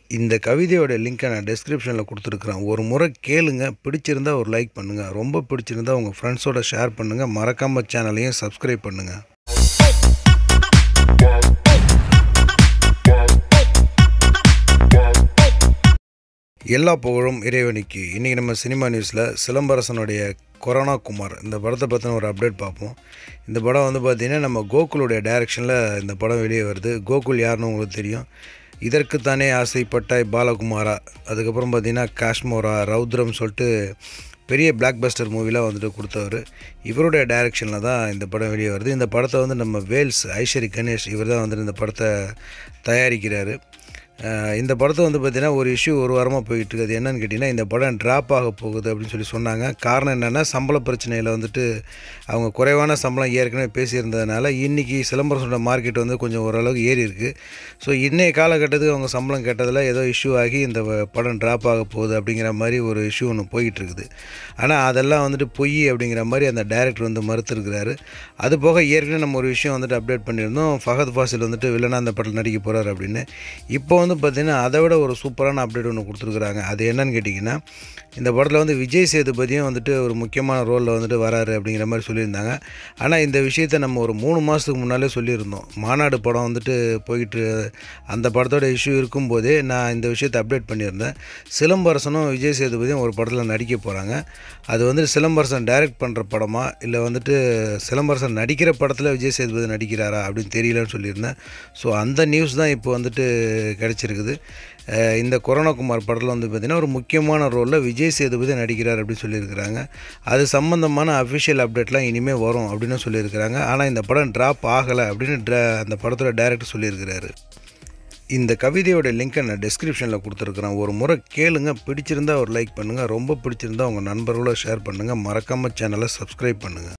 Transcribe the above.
இந்த கவிதையோட லிங்க்கை நான் டெஸ்கிரிப்ஷனில் கொடுத்துருக்குறேன் ஒரு முறை கேளுங்க பிடிச்சிருந்தா ஒரு லைக் பண்ணுங்கள் ரொம்ப பிடிச்சிருந்தா உங்கள் ஃப்ரெண்ட்ஸோட ஷேர் பண்ணுங்கள் மறக்காமல் சேனலையும் சப்ஸ்கிரைப் பண்ணுங்கள் எல்லா புகழும் இறைவனுக்கு இன்றைக்கி நம்ம சினிமா நியூஸில் சிலம்பரசனுடைய கொரோனா குமார் இந்த படத்தை பற்றின ஒரு அப்டேட் பார்ப்போம் இந்த படம் வந்து பார்த்திங்கன்னா நம்ம கோகுலுடைய டைரக்ஷனில் இந்த படம் வெளியே வருது கோகுல் யாருன்னு உங்களுக்கு தெரியும் இதற்குத்தானே ஆசைப்பட்டாய் பாலகுமாரா அதுக்கப்புறம் பார்த்திங்கன்னா காஷ்மோரா ரௌத்ரம் சொல்லிட்டு பெரிய பிளாக் பஸ்டர் மூவிலாம் வந்துட்டு கொடுத்தவர் இவருடைய டைரக்ஷனில் தான் இந்த படம் வெளியே வருது இந்த படத்தை வந்து நம்ம வேல்ஸ் ஐஸ்வரி கணேஷ் இவர் தான் வந்துட்டு இந்த படத்தை தயாரிக்கிறாரு அஹ் இந்த படத்தை வந்து பார்த்திங்கன்னா ஒரு இஷ்யூ ஒரு வாரமாக போயிட்டு இருக்குது அது என்னன்னு கேட்டிங்கன்னா இந்த படம் ட்ராப் ஆக போகுது அப்படின்னு சொல்லி சொன்னாங்க காரணம் என்னென்னா சம்பள பிரச்சனையில் வந்துட்டு அவங்க குறைவான சம்பளம் ஏற்கனவே பேசியிருந்ததுனால இன்றைக்கி சிலம்பரசோட மார்க்கெட் வந்து கொஞ்சம் ஓரளவுக்கு ஏறி இருக்குது ஸோ இன்றைய காலகட்டத்துக்கு அவங்க சம்பளம் கேட்டதில் ஏதோ இஷ்யூ ஆகி இந்த வ- படம் ட்ராப் ஆக போகுது அப்படிங்கிற மாதிரி ஒரு இஷ்யூ ஒன்று போயிட்டு இருக்குது ஆனால் அதெல்லாம் வந்துட்டு பொய் அப்படிங்கிற மாதிரி அந்த டைரக்டர் வந்து மறுத்துருக்கிறாரு அது போக ஏற்கனவே நம்ம ஒரு விஷயம் வந்துட்டு அப்டேட் பண்ணியிருந்தோம் ஃபஹத் ஃபாசில் வந்துட்டு வில்லனா அந்த படத்தில் நடிக்க போகிறார் அப்படின்னு இப்போ வந்து பார்த்திங்கன்னா அதை விட ஒரு சூப்பரான அப்டேட் ஒன்று கொடுத்துருக்குறாங்க அது என்னன்னு கேட்டிங்கன்னா இந்த படத்தில் வந்து விஜய் சேதுபதியும் வந்துட்டு ஒரு முக்கியமான ரோலில் வந்துட்டு வராரு அப்படிங்கிற மாதிரி சொல்லியிருந்தாங்க ஆனால் இந்த விஷயத்தை நம்ம ஒரு மூணு மாதத்துக்கு முன்னாலே சொல்லியிருந்தோம் மாநாடு படம் வந்துட்டு போயிட்டு அந்த படத்தோட இஷ்யூ இருக்கும்போதே நான் இந்த விஷயத்தை அப்டேட் பண்ணியிருந்தேன் சிலம்பரசனும் விஜய் சேதுபதியும் ஒரு படத்தில் நடிக்க போகிறாங்க அது வந்து சிலம்பரசன் டைரக்ட் பண்ணுற படமா இல்லை வந்துட்டு சிலம்பரசன் நடிக்கிற படத்தில் விஜய் சேதுபதி நடிக்கிறாரா அப்படின்னு தெரியலன்னு சொல்லியிருந்தேன் ஸோ அந்த நியூஸ் தான் இப்போ வந்துட்டு கிடச்சிருக்குது அஹ் இந்த கொரோனா குமார் படத்தில் வந்து பார்த்திங்கன்னா ஒரு முக்கியமான ரோலில் விஜய் சேதுபதி நடிக்கிறார் அப்படின்னு சொல்லியிருக்கிறாங்க அது சம்மந்தமான அஃபிஷியல் அப்டேட்லாம் இனிமேல் வரும் அப்படின்னு சொல்லியிருக்கிறாங்க ஆனால் இந்த படம் ட்ராப் ஆகலை அப்படின்னு ட்ரா அந்த படத்தோட டைரக்டர் சொல்லியிருக்கிறாரு இந்த கவிதையோட லிங்க்கை நான் டெஸ்கிரிப்ஷனில் கொடுத்துருக்குறேன் ஒரு முறை கேளுங்க பிடிச்சிருந்தா ஒரு லைக் பண்ணுங்கள் ரொம்ப பிடிச்சிருந்தா உங்கள் நண்பர்களோட ஷேர் பண்ணுங்கள் மறக்காமல் சேனலை சப்ஸ்கிரைப் பண்ணுங்கள்